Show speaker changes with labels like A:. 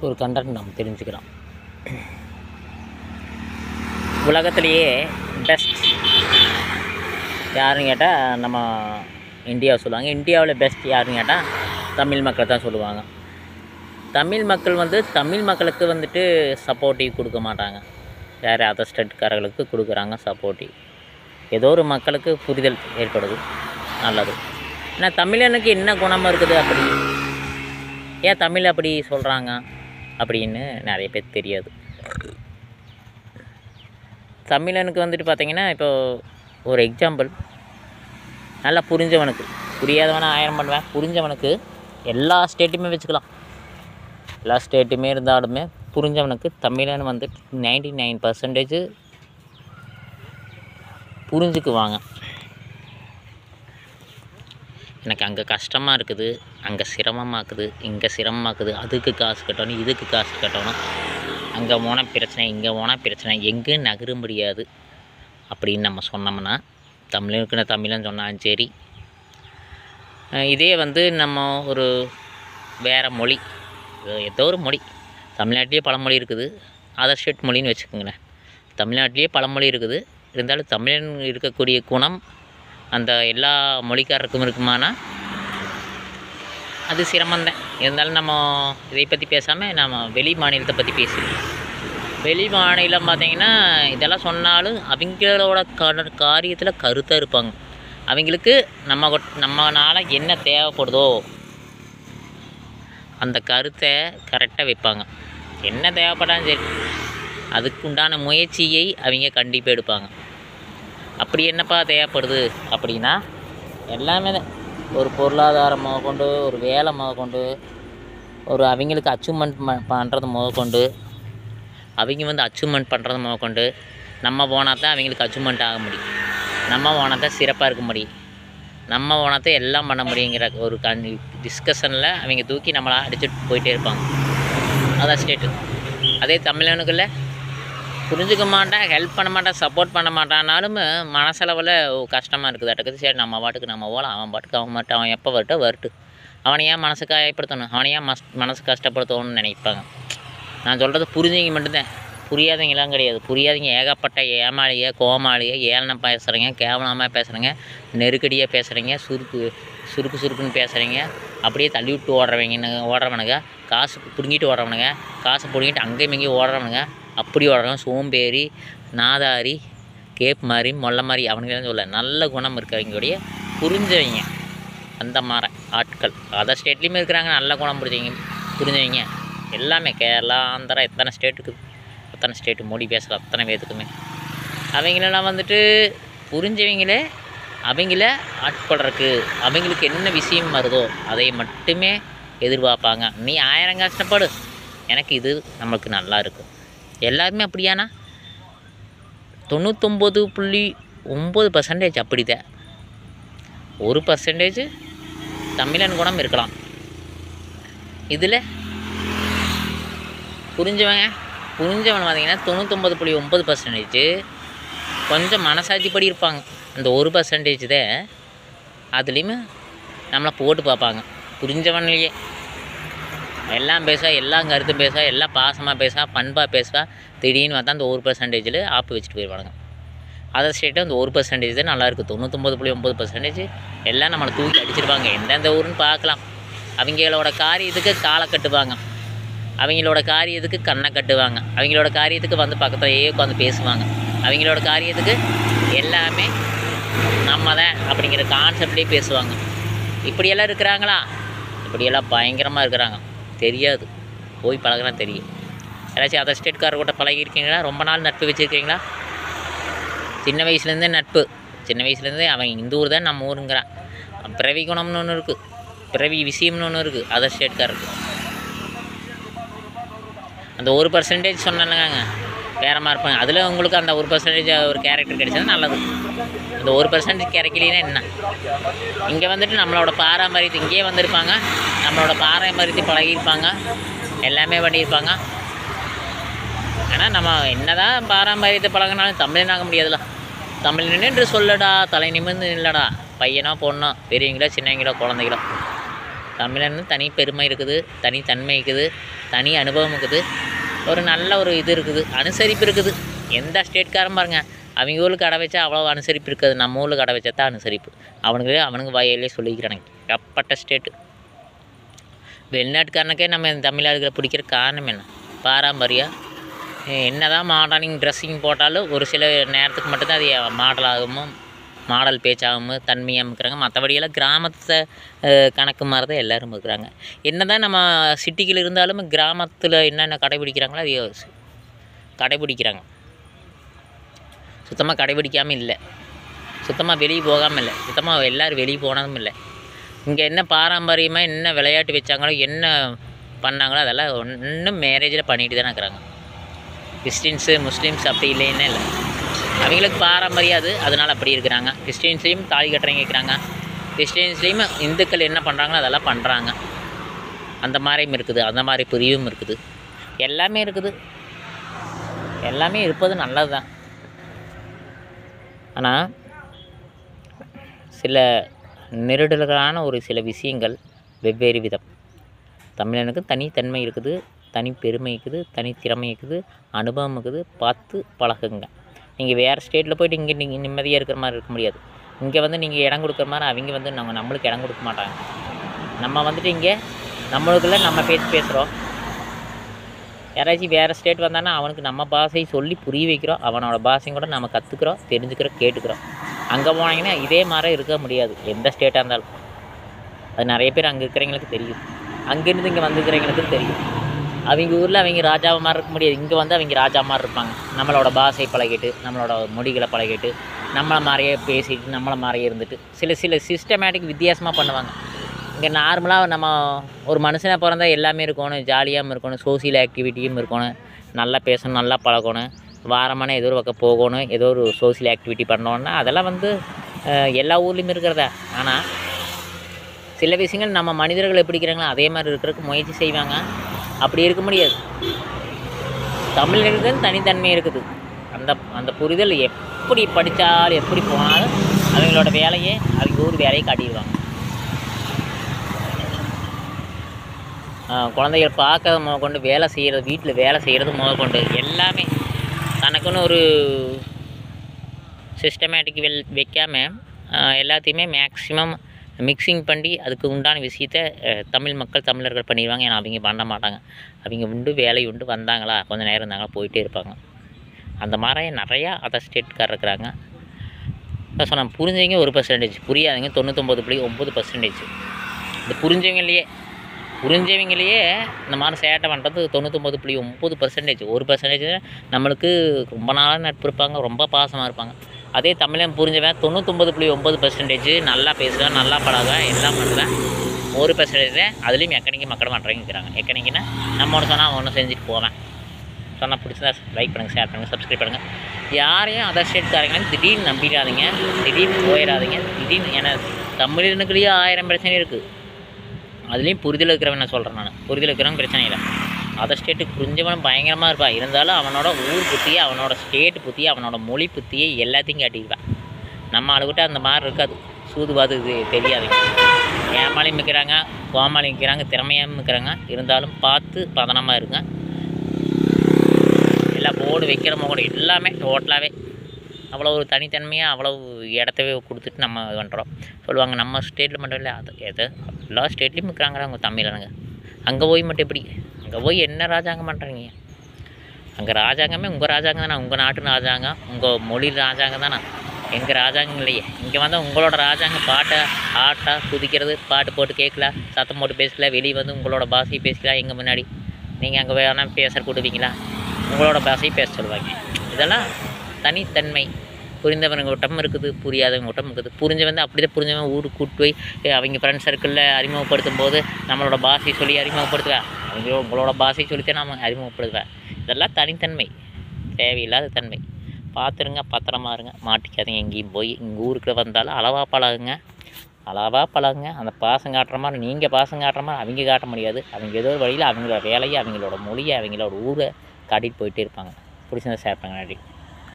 A: ஒரு கண்டென்ட் நம்ம தெரிஞ்சுக்கிறோம் உலகத்திலேயே பெஸ்ட் யாருன்னு கேட்டால் நம்ம இந்தியாவை சொல்லுவாங்க இந்தியாவில் பெஸ்ட் யாருன்னு கேட்டால் தமிழ் மக்கள் தான் சொல்லுவாங்க தமிழ் மக்கள் வந்து தமிழ் மக்களுக்கு வந்துட்டு சப்போர்ட்டிவ் கொடுக்க மாட்டாங்க வேறு அதர் ஸ்டேட்காரர்களுக்கு கொடுக்குறாங்க சப்போர்ட்டிவ் ஏதோ ஒரு மக்களுக்கு புரிதல் ஏற்படுது நல்லது ஏன்னா தமிழனுக்கு என்ன குணம் இருக்குது அப்படி ஏன் தமிழ் அப்படி சொல்கிறாங்க அப்படின்னு நிறைய பேர் தெரியாது தமிழனுக்கு வந்துட்டு பார்த்தீங்கன்னா இப்போ ஒரு எக்ஸாம்பிள் நல்லா புரிஞ்சவனுக்கு புரியாதவனை ஆயிரம் பண்ணுவேன் புரிஞ்சவனுக்கு எல்லா ஸ்டேட்டுமே வச்சுக்கலாம் எல்லா ஸ்டேட்டுமே இருந்தாலுமே புரிஞ்சவனுக்கு தமிழன் வந்து நைன்டி நைன் பர்சன்டேஜ் புரிஞ்சுக்குவாங்க எனக்கு அங்கே கஷ்டமாக இருக்குது அங்கே சிரமமாக இருக்குது இங்கே சிரமமாக இருக்குது அதுக்கு காசு கட்டணும் இதுக்கு காசு கட்டணும் அங்கே போனால் பிரச்சனை இங்கே போனால் பிரச்சனை எங்கேயும் நகர முடியாது அப்படின்னு நம்ம சொன்னோம்னா தமிழுக்கு தமிழன் சொன்னாலும் சரி அஹ் இதே வந்து நம்ம ஒரு வேறு மொழி இது ஏதோ ஒரு மொழி தமிழ்நாட்டிலேயே பல மொழி இருக்குது அதர் ஸ்டேட் மொழின்னு வச்சுக்கோங்களேன் தமிழ்நாட்டிலேயே பல மொழி இருக்குது இருந்தாலும் தமிழன் இருக்கக்கூடிய குணம் அந்த எல்லா மொழிக்காரருக்கும் இருக்குமானா அது சிரமம்தான் இருந்தாலும் நம்ம இதை பற்றி பேசாமல் நம்ம வெளி மாநிலத்தை பற்றி பேசிடுவோம் வெளி மாநிலம் பார்த்திங்கன்னா இதெல்லாம் சொன்னாலும் அவங்களோட கட காரியத்தில் கருத்தாக இருப்பாங்க அவங்களுக்கு நம்ம கொட்- நம்மனால என்ன தேவைப்படுதோ அந்த கருத்தை கரெக்டாக வைப்பாங்க என்ன தேவைப்படாலும் சரி அதுக்கு உண்டான முயற்சியை அவங்க கண்டிப்பாக எடுப்பாங்க அப்படி என்னப்பா தேவைப்படுது அப்படின்னா எல்லாமே தான் ஒரு பொருளாதாரம் கொண்டு ஒரு வேலை கொண்டு ஒரு அவங்களுக்கு அச்சீவ்மெண்ட் பண்ணுறது கொண்டு அவங்க வந்து அச்சீவ்மெண்ட் பண்ணுறது கொண்டு நம்ம போனால் தான் அவங்களுக்கு அச்சீவ்மெண்ட் ஆக முடியும் நம்ம போனால் தான் சிறப்பாக இருக்க முடியும் நம்ம போனால் தான் எல்லாம் பண்ண முடியுங்கிற ஒரு கண் டிஸ்கஷனில் அவங்க தூக்கி நம்மளை அடிச்சுட்டு போயிட்டே இருப்பாங்க அதான் ஸ்டேட்டு அதே தமிழனுக்குள்ள புரிஞ்சுக்க மாட்டான் ஹெல்ப் பண்ண மாட்டான் சப்போர்ட் பண்ண மாட்டான்னாலும் மனசளவில் கஷ்டமாக இருக்குது அட்டுக்குது சரி நம்ம பாட்டுக்கு நம்ம போகலாம் அவன் பாட்டுக்கு அவன் மட்டும் அவன் எப்போ வரட்டும் வரட்டும் அவனை ஏன் மனசு காயப்படுத்தணும் அவனை ஏன் மஸ் மனசு கஷ்டப்படுத்தணும்னு நினைப்பாங்க நான் சொல்கிறது புரிஞ்சவங்க மட்டும்தான் புரியாதவங்களாம் கிடையாது புரியாதவங்க ஏகப்பட்ட ஏமாளிய கோமாளிய ஏளனம் பேசுகிறீங்க கேவலமாக பேசுகிறீங்க நெருக்கடியாக பேசுகிறீங்க சுருக்கு சுருக்கு சுருக்குன்னு பேசுகிறீங்க அப்படியே தள்ளி விட்டு ஓடுறவங்க ஓடுறவனுங்க காசு பிடுங்கிட்டு ஓடுறவனுங்க காசு பிடுங்கிட்டு அங்கேயும் இங்கேயும் ஓடுறவனுங்க அப்படி ஓடுறவன் சோம்பேறி நாதாரி கேப் மாதிரி மொல்ல மாதிரி அவனுங்களாம் சொல்ல நல்ல குணம் இருக்கிறவங்களுடைய புரிஞ்சவங்க அந்த மாதிரி ஆட்கள் அதர் ஸ்டேட்லேயுமே இருக்கிறாங்க நல்ல குணம் புரிஞ்சவங்க புரிஞ்சவங்க எல்லாமே கேரளா ஆந்திரா எத்தனை ஸ்டேட்டுக்கு அத்தனை ஸ்டேட்டு மொழி பேசுகிற அத்தனை பேத்துக்குமே அவங்களெல்லாம் வந்துட்டு புரிஞ்சவங்களே அவங்கள ஆட்கொள்றதுக்கு அவங்களுக்கு என்ன விஷயம் வருதோ அதை மட்டுமே எதிர்பார்ப்பாங்க நீ ஆயிரம் கஷ்டப்படு எனக்கு இது நம்மளுக்கு நல்லா இருக்கும் எல்லாருமே அப்படியானா தொண்ணூத்தொம்பது புள்ளி ஒம்பது பர்சன்டேஜ் அப்படிதான் ஒரு பர்சன்டேஜ் தமிழன் குணம் இருக்கலாம் இதில் புரிஞ்சவங்க புரிஞ்சவன் பார்த்தீங்கன்னா தொண்ணூத்தொம்பது புள்ளி ஒம்பது பர்சன்டேஜ் கொஞ்சம் மனசாட்சிப்படி இருப்பாங்க அந்த ஒரு பர்சன்டேஜ் தான் அதுலேயுமே நம்மளை போட்டு பார்ப்பாங்க புரிஞ்சவன்லையே எல்லாம் பேச எல்லாம் கருத்து பேச எல்லாம் பாசமாக பேச பண்பாக பேச திடீர்னு பார்த்தா அந்த ஒரு பர்சன்டேஜில் ஆப்பு வச்சுட்டு போயிடுவாங்க அதர் ஸ்டேட்டு அந்த ஒரு பர்சன்டேஜ் தான் நல்லா இருக்குது தொண்ணூத்தொம்பது புள்ளி ஒம்பது பர்சன்டேஜ் எல்லாம் நம்மளை தூக்கி அடிச்சிருப்பாங்க எந்தெந்த ஊருன்னு பார்க்கலாம் அவங்களோட காரியத்துக்கு காலை கட்டுவாங்க அவங்களோட காரியத்துக்கு கண்ணை கட்டுவாங்க அவங்களோட காரியத்துக்கு வந்து பக்கத்துலேயே உட்காந்து பேசுவாங்க அவங்களோட காரியத்துக்கு எல்லாமே நம்ம தான் அப்படிங்கிற கான்செப்ட்லேயே பேசுவாங்க இப்படியெல்லாம் இருக்கிறாங்களா இப்படியெல்லாம் பயங்கரமாக இருக்கிறாங்க தெரியாது போய் பழகுனா தெரியும் யாராச்சும் அதர் ஸ்டேட்காரர் கூட பழகிருக்கீங்களா ரொம்ப நாள் நட்பு வச்சுருக்கீங்களா சின்ன வயசுலேருந்தே நட்பு சின்ன வயசுலேருந்தே அவன் இந்த ஊர் தான் நம்ம ஊருங்கிறான் பிறவி குணம்னு ஒன்று இருக்குது பிறவி விஷயம்னு ஒன்று இருக்குது அதர் ஸ்டேட்காரருக்கு அந்த ஒரு பர்சன்டேஜ் சொன்னேங்க வேற மாதிரி இருப்பாங்க அதில் உங்களுக்கு அந்த ஒரு பர்சன்டேஜ் ஒரு கேரக்டர் கிடைச்சது நல்லது அந்த ஒரு பர்சன்டேஜ் கிடைக்கலனா என்ன இங்கே வந்துட்டு நம்மளோட பாரம்பரியத்தை இங்கேயே வந்திருப்பாங்க நம்மளோட பாரம்பரியத்தை பழகியிருப்பாங்க எல்லாமே பண்ணியிருப்பாங்க ஆனால் நம்ம என்னதான் பாரம்பரியத்தை பழகினாலும் தமிழனாக முடியாதுல்ல தமிழ் நின்று சொல்லடா தலை நிமிர்ந்து இல்லடா பையனோ பொண்ணோ பெரியவங்களோ சின்னவங்களோ குழந்தைகளோ தமிழன்னு தனி பெருமை இருக்குது தனி தன்மை இருக்குது தனி அனுபவம் இருக்குது ஒரு நல்ல ஒரு இது இருக்குது அனுசரிப்பு இருக்குது எந்த ஸ்டேட்காரன் பாருங்க அவங்க ஊரில் கடை வச்சா அவ்வளோ அனுசரிப்பு இருக்காது நம்ம ஊரில் கடை வச்சா தான் அனுசரிப்பு அவனுங்களே அவனுங்க வாயிலே சொல்லிக்கிறானுங்க கப்பட்ட ஸ்டேட்டு வெளிநாட்டுக்காரனுக்கே நம்ம இந்த தமிழர்களை பிடிக்கிற காரணம் என்ன பாரம்பரியம் என்ன தான் மாடர்னிங் ட்ரெஸ்ஸிங் போட்டாலும் ஒரு சில நேரத்துக்கு மட்டும்தான் அது மாடலாகவும் மாடல் பேச்சாகவும் தன்மையாக இருக்கிறாங்க மற்றபடியெல்லாம் கிராமத்தை அஹ், கணக்கு மாதிரி தான் எல்லோரும் இருக்கிறாங்க என்ன தான் நம்ம சிட்டிக்குள்ள இருந்தாலும் கிராமத்தில் என்னென்ன கடைபிடிக்கிறாங்களோ அதை கடைபிடிக்கிறாங்க சுத்தமாக கடைபிடிக்காமல் இல்லை சுத்தமாக வெளியே போகாமல் இல்லை சுத்தமாக எல்லோரும் வெளியே போனதும் இல்லை இங்கே என்ன பாரம்பரியமாக என்ன விளையாட்டு வச்சாங்களோ என்ன பண்ணாங்களோ அதெல்லாம் இன்னும் மேரேஜில் பண்ணிட்டு தானே இருக்கிறாங்க கிறிஸ்டின்ஸு முஸ்லீம்ஸ் அப்படி இல்லைன்னு இல்லை அவங்களுக்கு பாரம்பரியம் அது அதனால் அப்படி இருக்கிறாங்க கிறிஸ்டின்ஸ்லேயும் தாலி கட்டுறவங்க இருக்கிறாங்க கிறிஸ்டின்ஸ்லேயும் இந்துக்கள் என்ன பண்ணுறாங்களோ அதெல்லாம் பண்ணுறாங்க அந்த மாதிரியும் இருக்குது அந்த மாதிரி பிரிவும் இருக்குது எல்லாமே இருக்குது எல்லாமே இருப்பது நல்லது தான் ஆனால் சில நெருடல்களான ஒரு சில விஷயங்கள் வெவ்வேறு விதம் தமிழனுக்கு தனித்தன்மை இருக்குது தனி பெருமை இருக்குது தனி திறமை இருக்குது அனுபவம் இருக்குது பார்த்து பழகுங்க நீங்கள் வேறு ஸ்டேட்டில் போயிட்டு இங்கே நீங்கள் நிம்மதியாக இருக்கிற மாதிரி இருக்க முடியாது இங்கே வந்து நீங்கள் இடம் கொடுக்குற மாதிரி அவங்க வந்து நம்ம நம்மளுக்கு இடம் கொடுக்க மாட்டாங்க நம்ம வந்துட்டு இங்கே நம்மளுக்குள்ள நம்ம பேசி பேசுகிறோம் யாராச்சும் வேறு ஸ்டேட் வந்தானா அவனுக்கு நம்ம பாஷையை சொல்லி புரிய வைக்கிறோம் அவனோட பாஷையும் கூட நம்ம கற்றுக்குறோம் தெரிஞ்சுக்கிறோம் கேட்டுக்கிறோம் அங்கே போனீங்கன்னா இதே மாதிரி இருக்க முடியாது எந்த ஸ்டேட்டாக இருந்தாலும் அது நிறைய பேர் அங்கே இருக்கிறவங்களுக்கு தெரியும் அங்கேருந்து இங்கே வந்துக்கிறவங்களுக்கு தெரியும் அவங்க ஊரில் அவங்க ராஜாவை மாதிரி இருக்க முடியாது இங்கே வந்து அவங்க ராஜா மாதிரி இருப்பாங்க நம்மளோட பாஷை பழகிட்டு நம்மளோட மொழிகளை பழகிட்டு நம்மளை மாதிரியே பேசிட்டு நம்மளை மாதிரியே இருந்துட்டு சில சில சிஸ்டமேட்டிக் வித்தியாசமாக பண்ணுவாங்க இங்கே நார்மலாக நம்ம ஒரு மனுஷனாக பிறந்தா எல்லாமே இருக்கணும் ஜாலியாகவும் இருக்கணும் சோசியல் ஆக்டிவிட்டியும் இருக்கணும் நல்லா பேசணும் நல்லா பழகணும் வாரமான ஏதோ ஒரு பக்கம் போகணும் ஏதோ ஒரு சோசியல் ஆக்டிவிட்டி பண்ணோன்னா அதெல்லாம் வந்து அஹ், எல்லா ஊர்லேயும் இருக்கிறதா ஆனால் சில விஷயங்கள் நம்ம மனிதர்கள் எப்படி இருக்கிறாங்களோ அதே மாதிரி இருக்கிறதுக்கு முயற்சி செய்வாங்க அப்படி இருக்க முடியாது தமிழர்களுக்கு தனித்தன்மை இருக்குது அந்த அந்த புரிதல் எப்படி படித்தாலும் எப்படி போனாலும் அவங்களோட வேலையை அவங்க ஊர் வேலையை காட்டிடுவாங்க ஆஹ் குழந்தைகள் பார்க்கறது முதற்கொண்டு வேலை செய்கிறது வீட்டில் வேலை செய்கிறது முதற்கொண்டு எல்லாமே தனக்குன்னு ஒரு சிஸ்டமேட்டிக் வெல் வைக்காமல் எல்லாத்தையுமே மேக்ஸிமம் மிக்சிங் பண்ணி அதுக்கு உண்டான விஷயத்த அஹ், தமிழ் மக்கள் தமிழர்கள் பண்ணிடுவாங்க ஏன்னா அவங்க பண்ண மாட்டாங்க அவங்க உண்டு வேலை உண்டு வந்தாங்களா கொஞ்சம் நேரம் இருந்தாங்களா போயிட்டே இருப்பாங்க அந்த மாதிரி நிறையா அதர் ஸ்டேட்கார் இருக்கிறாங்க நான் சொன்னேன் புரிஞ்சவங்க ஒரு பர்சன்டேஜ் புரியாதவங்க தொண்ணூத்தொம்பது புள்ளி ஒம்பது பர்சன்டேஜ் இந்த புரிஞ்சவங்களையே புரிஞ்சவங்களையே இந்த மாதிரி சேட்டை பண்ணுறது தொண்ணூத்தொம்பது புள்ளி ஒம்பது பர்சன்டேஜ் ஒரு பர்சன்டேஜ் நம்மளுக்கு ரொம்ப நாளாக நட்பு இருப்பாங்க ரொம்ப பாசமாக இருப்பாங்க அதே தமிழன் புரிஞ்சவன் தொண்ணூத்தொம்பது புள்ளி ஒம்பது பர்சன்டேஜ் நல்லா பேசுவேன் நல்லா பழகுவேன் எல்லாம் பண்ணுவேன் ஒரு பர்சன்டேஜ் எதுலேயும் எக்கனிக்கு மக்கள் பண்ணுறவங்க இருக்கிறாங்க எக்கனிக்குன்னா நம்ம ஒன்று சொன்னால் ஒன்று செஞ்சுட்டு போவேன் சொன்னால் பிடிச்சதா லைக் பண்ணுங்கள் ஷேர் பண்ணுங்கள் சப்ஸ்கிரைப் பண்ணுங்கள் யாரையும் அதர் ஸ்டேட்காரங்களையும் திடீர்னு நம்பிடாதீங்க திடீர்னு போயிடாதீங்க திடீர்னு ஏன்னா தமிழனுக்குள்ளேயே ஆயிரம் பிரச்சனை இருக்குது அதுலேயும் புரிதல் இருக்கிறவன் நான் சொல்கிறேன் நான் புரிதல் இருக்கிறவன் பிரச்சனை இல்லை அதர் ஸ்டேட்டுக்கு புரிஞ்சவன் பயங்கரமாக இருப்பான் இருந்தாலும் அவனோட ஊர் புத்தியை அவனோட ஸ்டேட் புத்தியை அவனோட மொழி புத்தியை எல்லாத்தையும் காட்டிக்குவான் நம்ம ஆளுகிட்ட அந்த மாதிரி இருக்காது சூதுவாது இது தெரியாதுங்க ஏமாளியும் இருக்கிறாங்க கோமாளியும் இருக்கிறாங்க திறமையாகவும் இருக்கிறாங்க இருந்தாலும் பார்த்து பதனமாக இருங்க எல்லா போர்டு வைக்கிறமோ கூட எல்லாமே டோட்டலாகவே அவ்வளோ ஒரு தனித்தன்மையாக அவ்வளோ இடத்தவே கொடுத்துட்டு நம்ம இது பண்ணுறோம் சொல்லுவாங்க நம்ம ஸ்டேட்டில் மட்டும் இல்லை அது எது எல்லா ஸ்டேட்லேயும் இருக்கிறாங்க அவங்க தமிழனுங்க அங்கே போய் மட்டும் எப்படி அங்கே போய் என்ன ராஜாங்கம் பண்ணுறீங்க அங்கே ராஜாங்கமே உங்கள் ராஜாங்கம் தானே உங்கள் நாட்டு ராஜாங்கம் உங்கள் மொழி ராஜாங்கம் தானே எங்கள் ராஜாங்கம் இல்லையே இங்கே வந்தால் உங்களோட ராஜாங்கம் பாட்டை ஆட்டா குதிக்கிறது பாட்டு போட்டு கேட்கலாம் சத்தம் போட்டு பேசல வெளியே வந்து உங்களோட பாஷையை பேசிக்கலாம் எங்கள் முன்னாடி நீங்கள் அங்கே வேணால் பேச கூடுவீங்களா உங்களோட பாஷையை பேச சொல்லுவாங்க இதெல்லாம் தனித்தன்மை புரிந்தவங்க கூட்டம் இருக்குது புரியாதவங்க கூட்டம் இருக்குது புரிஞ்ச வந்து அப்படி தான் புரிஞ்சவன் ஊருக்கு கூட்டு போய் ஏ, அவங்க ஃப்ரெண்ட் சர்க்கிளில் அறிமுகப்படுத்தும் போது நம்மளோட பாஷையை சொல்லி அறிமுகப்படுத்துவேன் அவங்க உங்களோட பாஷையை சொல்லித்தான் நம்ம அறிமுகப்படுத்துவேன் இதெல்லாம் தனித்தன்மை தேவையில்லாத தன்மை பார்த்துருங்க பத்திரமா இருங்க மாட்டிக்காதீங்க எங்கேயும் போய் இங்கே ஊருக்குள்ள வந்தாலும் அளவாக பழகுங்க அளவாக பழகுங்க அந்த பாசம் காட்டுற மாதிரி நீங்கள் பாசம் காட்டுற மாதிரி அவங்க காட்ட முடியாது அவங்க ஏதோ ஒரு வழியில் அவங்களோட வேலையை அவங்களோட மொழியை அவங்களோட ஊரை காட்டிட்டு போயிட்டே இருப்பாங்க பிடிச்சிருந்தா ஷேர் பண்ணுங்க நன்றி